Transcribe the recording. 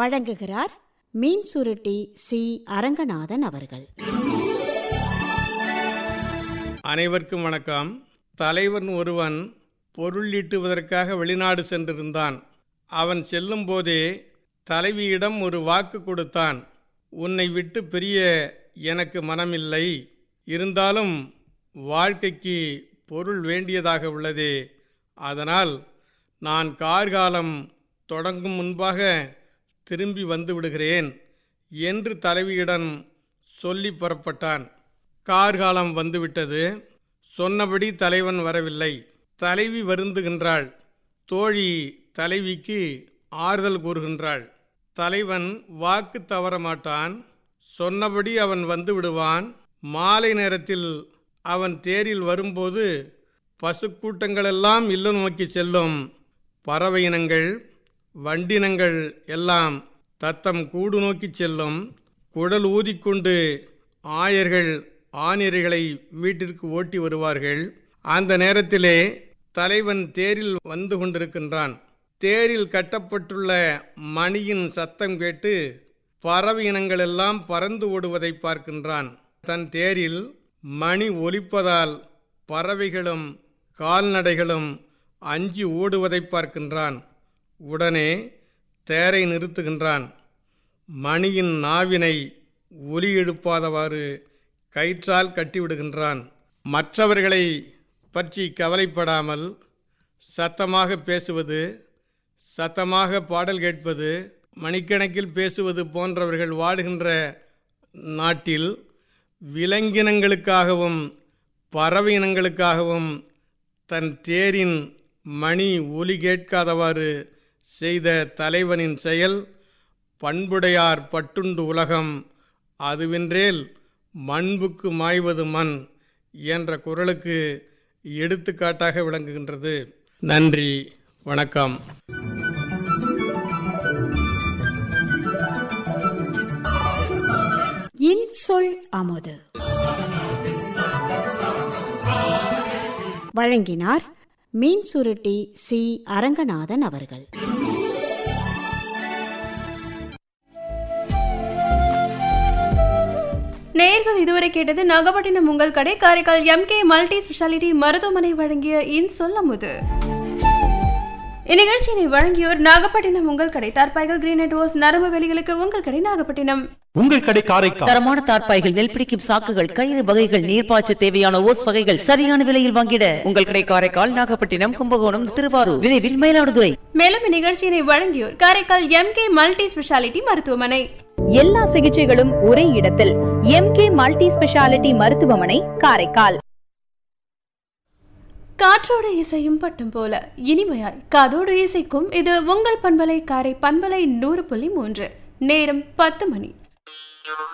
வழங்குகிறார் மீன் சுருட்டி சி அரங்கநாதன் அவர்கள் அனைவருக்கும் வணக்கம் தலைவன் ஒருவன் பொருள் ஈட்டுவதற்காக வெளிநாடு சென்றிருந்தான் அவன் செல்லும்போதே தலைவியிடம் ஒரு வாக்கு கொடுத்தான் உன்னை விட்டு பிரிய எனக்கு மனமில்லை இருந்தாலும் வாழ்க்கைக்கு பொருள் வேண்டியதாக உள்ளதே அதனால் நான் கார்காலம் தொடங்கும் முன்பாக திரும்பி வந்து விடுகிறேன் என்று தலைவியிடம் சொல்லி புறப்பட்டான் கார்காலம் வந்துவிட்டது சொன்னபடி தலைவன் வரவில்லை தலைவி வருந்துகின்றாள் தோழி தலைவிக்கு ஆறுதல் கூறுகின்றாள் தலைவன் வாக்கு தவற மாட்டான் சொன்னபடி அவன் வந்து விடுவான் மாலை நேரத்தில் அவன் தேரில் வரும்போது பசுக்கூட்டங்களெல்லாம் இல்லம் நோக்கி செல்லும் பறவை இனங்கள் வண்டினங்கள் எல்லாம் தத்தம் கூடு நோக்கி செல்லும் குடல் ஊதிக்கொண்டு ஆயர்கள் ஆணிரைகளை வீட்டிற்கு ஓட்டி வருவார்கள் அந்த நேரத்திலே தலைவன் தேரில் வந்து கொண்டிருக்கின்றான் தேரில் கட்டப்பட்டுள்ள மணியின் சத்தம் கேட்டு பறவை இனங்களெல்லாம் பறந்து ஓடுவதை பார்க்கின்றான் தன் தேரில் மணி ஒலிப்பதால் பறவைகளும் கால்நடைகளும் அஞ்சி ஓடுவதை பார்க்கின்றான் உடனே தேரை நிறுத்துகின்றான் மணியின் நாவினை ஒலி எழுப்பாதவாறு கயிற்றால் கட்டிவிடுகின்றான் மற்றவர்களை பற்றி கவலைப்படாமல் சத்தமாக பேசுவது சத்தமாக பாடல் கேட்பது மணிக்கணக்கில் பேசுவது போன்றவர்கள் வாடுகின்ற நாட்டில் விலங்கினங்களுக்காகவும் பறவை இனங்களுக்காகவும் தன் தேரின் மணி ஒலி கேட்காதவாறு செய்த தலைவனின் செயல் பண்புடையார் பட்டுண்டு உலகம் அதுவென்றேல் மண்புக்கு மாய்வது மண் என்ற குரலுக்கு எடுத்துக்காட்டாக விளங்குகின்றது நன்றி வணக்கம் இன்சொல் அமுது வழங்கினார் மீன் சுருட்டி சி அரங்கநாதன் அவர்கள் நேர்கள் இதுவரை கேட்டது நாகப்பட்டினம் உங்கள் கடை காரைக்கால் எம்கே மல்டி ஸ்பெஷாலிட்டி மருத்துவமனை வழங்கிய இன் சொல்லமுது இந்நிகழ்ச்சியினை வழங்கியோர் நாகப்பட்டினம் உங்கள் கடை தார்பாய்கள் கிரீனட் ரோஸ் நரம்பு வெளிகளுக்கு உங்கள் கடை நாகப்பட்டினம் உங்கள் கடை காரைக்கால் தரமான தார்ப்பாய்கள் நெல் பிடிக்கும் சாக்குகள் கயிறு வகைகள் நீர்ப்பாய்ச்ச தேவையான ஓஸ் வகைகள் சரியான விலையில் வாங்கிட உங்கள் கடை காரைக்கால் நாகப்பட்டினம் கும்பகோணம் திருவாரூர் விரைவில் மயிலாடுதுறை மேலும் இந்நிகழ்ச்சியினை வழங்கியோர் காரைக்கால் எம்கே மல்டி ஸ்பெஷாலிட்டி மருத்துவமனை எல்லா சிகிச்சைகளும் ஒரே இடத்தில் எம்கே மல்டி ஸ்பெஷாலிட்டி மருத்துவமனை காரைக்கால் காற்றோடு இசையும் பட்டும் போல இனிமையாய் காதோடு இசைக்கும் இது உங்கள் பண்பலை காரை பண்பலை நூறு புள்ளி மூன்று நேரம் பத்து மணி